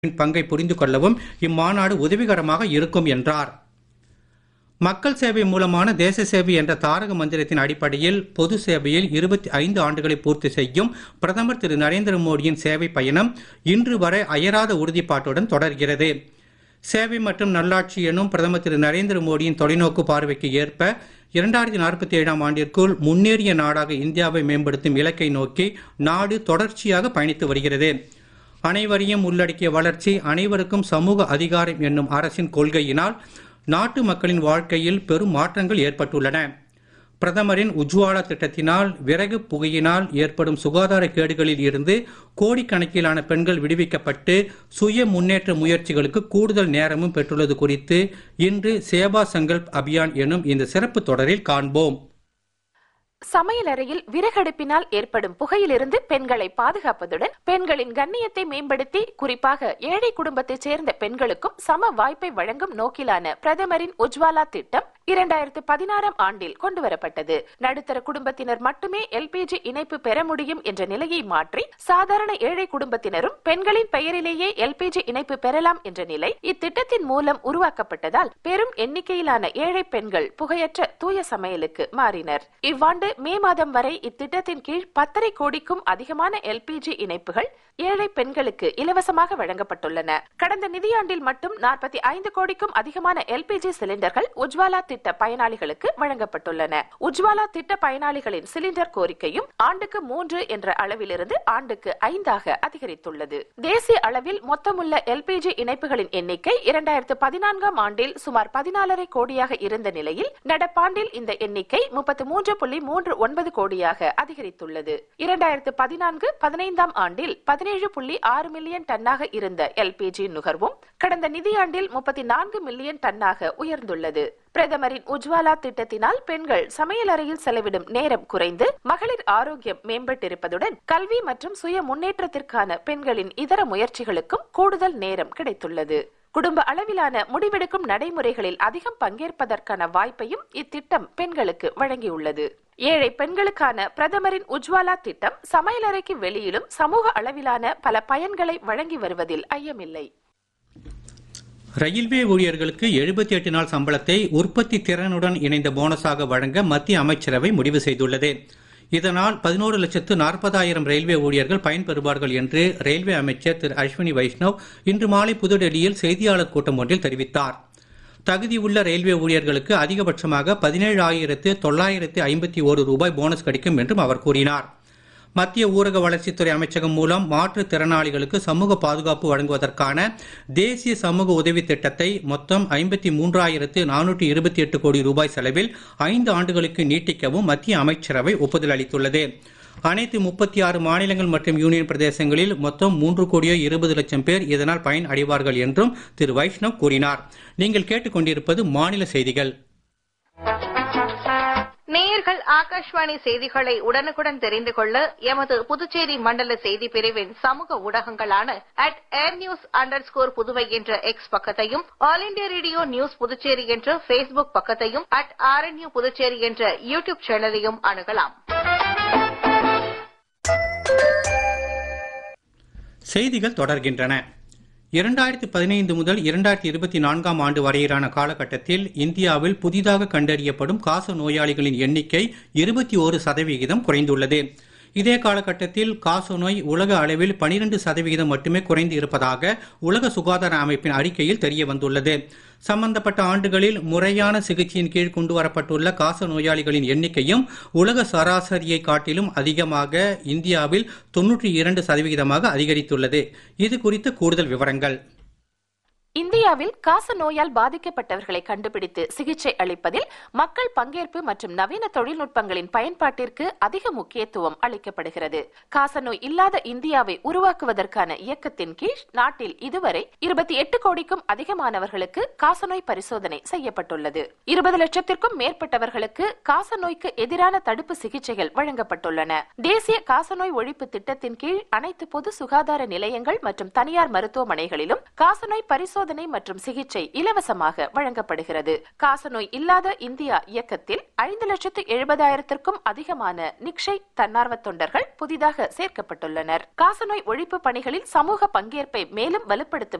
பங்கை புரிந்து கொள்ளவும் இம்மாநாடு உதவிகரமாக இருக்கும் என்றார் மக்கள் சேவை மூலமான தேச சேவை என்ற தாரக மந்திரத்தின் அடிப்படையில் பொது சேவையில் இருபத்தி ஐந்து ஆண்டுகளை பூர்த்தி செய்யும் பிரதமர் திரு நரேந்திர மோடியின் சேவை பயணம் இன்று வரை அயராத உறுதிப்பாட்டுடன் தொடர்கிறது சேவை மற்றும் நல்லாட்சி எனும் பிரதமர் திரு நரேந்திர மோடியின் தொலைநோக்கு பார்வைக்கு ஏற்ப இரண்டாயிரத்தி நாற்பத்தி ஏழாம் ஆண்டிற்குள் முன்னேறிய நாடாக இந்தியாவை மேம்படுத்தும் இலக்கை நோக்கி நாடு தொடர்ச்சியாக பயணித்து வருகிறது அனைவரையும் உள்ளடக்கிய வளர்ச்சி அனைவருக்கும் சமூக அதிகாரம் என்னும் அரசின் கொள்கையினால் நாட்டு மக்களின் வாழ்க்கையில் பெரும் மாற்றங்கள் ஏற்பட்டுள்ளன பிரதமரின் உஜ்வாலா திட்டத்தினால் விறகு புகையினால் ஏற்படும் சுகாதார கேடுகளில் இருந்து கோடிக்கணக்கிலான பெண்கள் விடுவிக்கப்பட்டு சுய முன்னேற்ற முயற்சிகளுக்கு கூடுதல் நேரமும் பெற்றுள்ளது குறித்து இன்று சேவா சங்கல்ப் அபியான் எனும் இந்த சிறப்பு தொடரில் காண்போம் சமையலறையில் விறகடுப்பினால் ஏற்படும் புகையிலிருந்து பெண்களை பாதுகாப்பதுடன் பெண்களின் கண்ணியத்தை மேம்படுத்தி குறிப்பாக ஏழை குடும்பத்தைச் சேர்ந்த பெண்களுக்கும் சம வாய்ப்பை வழங்கும் நோக்கிலான பிரதமரின் உஜ்வாலா திட்டம் இரண்டாயிரத்து பதினாறாம் ஆண்டில் கொண்டுவரப்பட்டது நடுத்தர குடும்பத்தினர் மட்டுமே எல்பிஜி இணைப்பு பெற முடியும் என்ற நிலையை மாற்றி சாதாரண ஏழை குடும்பத்தினரும் பெண்களின் பெயரிலேயே எல்பிஜி இணைப்பு பெறலாம் என்ற நிலை இத்திட்டத்தின் மூலம் உருவாக்கப்பட்டதால் பெரும் எண்ணிக்கையிலான ஏழை பெண்கள் புகையற்ற தூய சமையலுக்கு மாறினர் இவ்வாண்டு மே மாதம் வரை இத்திட்டத்தின் கீழ் பத்தரை கோடிக்கும் அதிகமான எல்பிஜி இணைப்புகள் ஏழை பெண்களுக்கு இலவசமாக வழங்கப்பட்டுள்ளன கடந்த நிதியாண்டில் மட்டும் நாற்பத்தி ஐந்து கோடிக்கும் அதிகமான எல்பிஜி சிலிண்டர்கள் உஜ்வாலா திட்ட பயனாளிகளுக்கு வழங்கப்பட்டுள்ளன உஜ்வாலா திட்ட பயனாளிகளின் சிலிண்டர் கோரிக்கையும் ஆண்டுக்கு மூன்று என்ற அளவிலிருந்து ஆண்டுக்கு ஐந்தாக அதிகரித்துள்ளது தேசிய அளவில் மொத்தமுள்ள எல்பிஜி இணைப்புகளின் எண்ணிக்கை இரண்டாயிரத்து பதினான்காம் ஆண்டில் சுமார் பதினாலரை கோடியாக இருந்த நிலையில் நடப்பாண்டில் இந்த எண்ணிக்கை முப்பத்து மூன்று புள்ளி மூன்று ஒன்பது கோடியாக அதிகரித்துள்ளது இரண்டாயிரத்து பதினான்கு பதினைந்தாம் ஆண்டில் பதினேழு புள்ளி ஆறு மில்லியன் டன்னாக இருந்த எல்பிஜி நுகர்வும் கடந்த நிதியாண்டில் முப்பத்தி நான்கு மில்லியன் டன்னாக உயர்ந்துள்ளது பிரதமரின் உஜ்வாலா திட்டத்தினால் பெண்கள் சமையலறையில் செலவிடும் நேரம் குறைந்து மகளிர் ஆரோக்கியம் மேம்பட்டிருப்பதுடன் கல்வி மற்றும் சுய முன்னேற்றத்திற்கான பெண்களின் இதர முயற்சிகளுக்கும் கூடுதல் நேரம் கிடைத்துள்ளது குடும்ப அளவிலான முடிவெடுக்கும் நடைமுறைகளில் அதிகம் பங்கேற்பதற்கான வாய்ப்பையும் இத்திட்டம் பெண்களுக்கு வழங்கியுள்ளது ஏழை பெண்களுக்கான பிரதமரின் உஜ்வாலா திட்டம் சமையலறைக்கு வெளியிலும் சமூக அளவிலான பல பயன்களை வழங்கி வருவதில் ஐயமில்லை ரயில்வே ஊழியர்களுக்கு எழுபத்தி எட்டு நாள் சம்பளத்தை உற்பத்தி திறனுடன் இணைந்த போனஸாக வழங்க மத்திய அமைச்சரவை முடிவு செய்துள்ளது இதனால் பதினோரு லட்சத்து நாற்பதாயிரம் ரயில்வே ஊழியர்கள் பயன்பெறுவார்கள் என்று ரயில்வே அமைச்சர் திரு அஸ்வினி வைஷ்ணவ் இன்று மாலை புதுடெல்லியில் செய்தியாளர் கூட்டம் ஒன்றில் தெரிவித்தார் தகுதியுள்ள ரயில்வே ஊழியர்களுக்கு அதிகபட்சமாக பதினேழு ஆயிரத்து தொள்ளாயிரத்து ஐம்பத்தி ஒரு ரூபாய் போனஸ் கிடைக்கும் என்றும் அவர் கூறினார் மத்திய ஊரக வளர்ச்சித்துறை அமைச்சகம் மூலம் மாற்றுத் திறனாளிகளுக்கு சமூக பாதுகாப்பு வழங்குவதற்கான தேசிய சமூக உதவி திட்டத்தை மொத்தம் ஐம்பத்தி மூன்றாயிரத்து நானூற்றி இருபத்தி எட்டு கோடி ரூபாய் செலவில் ஐந்து ஆண்டுகளுக்கு நீட்டிக்கவும் மத்திய அமைச்சரவை ஒப்புதல் அளித்துள்ளது அனைத்து முப்பத்தி ஆறு மாநிலங்கள் மற்றும் யூனியன் பிரதேசங்களில் மொத்தம் மூன்று கோடியோ இருபது லட்சம் பேர் இதனால் பயன் அடைவார்கள் என்றும் திரு வைஷ்ணவ் கூறினார் நீங்கள் கேட்டுக்கொண்டிருப்பது மாநில செய்திகள் நேயர்கள் ஆகாஷ்வாணி செய்திகளை உடனுக்குடன் தெரிந்து கொள்ள எமது புதுச்சேரி மண்டல செய்தி பிரிவின் சமூக ஊடகங்களான at air news underscore Puduvai என்ற எக்ஸ் பக்கத்தையும் all India radio news Puducherry என்ற பேஸ்புக் பக்கத்தையும் அட் ஆர்என்யூ புதுச்சேரி என்ற யூடியூப் சேனலையும் அணுகலாம் செய்திகள் தொடர்கின்றன இரண்டாயிரத்தி பதினைந்து முதல் இரண்டாயிரத்தி இருபத்தி நான்காம் ஆண்டு வரையிலான காலகட்டத்தில் இந்தியாவில் புதிதாக கண்டறியப்படும் காச நோயாளிகளின் எண்ணிக்கை இருபத்தி ஓரு சதவிகிதம் குறைந்துள்ளது இதே காலகட்டத்தில் காசநோய் உலக அளவில் பனிரெண்டு சதவிகிதம் மட்டுமே குறைந்து இருப்பதாக உலக சுகாதார அமைப்பின் அறிக்கையில் தெரிய வந்துள்ளது சம்பந்தப்பட்ட ஆண்டுகளில் முறையான சிகிச்சையின் கீழ் கொண்டு வரப்பட்டுள்ள காச நோயாளிகளின் எண்ணிக்கையும் உலக சராசரியை காட்டிலும் அதிகமாக இந்தியாவில் தொன்னூற்றி இரண்டு சதவிகிதமாக அதிகரித்துள்ளது இது குறித்த கூடுதல் விவரங்கள் இந்தியாவில் காச நோயால் பாதிக்கப்பட்டவர்களை கண்டுபிடித்து சிகிச்சை அளிப்பதில் மக்கள் பங்கேற்பு மற்றும் நவீன தொழில்நுட்பங்களின் பயன்பாட்டிற்கு அதிக முக்கியத்துவம் அளிக்கப்படுகிறது காசநோய் இல்லாத இந்தியாவை உருவாக்குவதற்கான இயக்கத்தின் கீழ் நாட்டில் இதுவரை இருபத்தி எட்டு கோடிக்கும் அதிகமானவர்களுக்கு காசநோய் பரிசோதனை செய்யப்பட்டுள்ளது இருபது லட்சத்திற்கும் மேற்பட்டவர்களுக்கு காசநோய்க்கு எதிரான தடுப்பு சிகிச்சைகள் வழங்கப்பட்டுள்ளன தேசிய காசநோய் ஒழிப்பு திட்டத்தின் கீழ் அனைத்து பொது சுகாதார நிலையங்கள் மற்றும் தனியார் மருத்துவமனைகளிலும் காசநோய் பரிசோதனை பரிசோதனை மற்றும் சிகிச்சை இலவசமாக வழங்கப்படுகிறது காசநோய் இல்லாத இந்தியா இயக்கத்தில் ஐந்து லட்சத்து எழுபதாயிரத்திற்கும் அதிகமான நிக்ஷய் தன்னார்வ தொண்டர்கள் புதிதாக சேர்க்கப்பட்டுள்ளனர் காசநோய் ஒழிப்பு பணிகளில் சமூக பங்கேற்பை மேலும் வலுப்படுத்தும்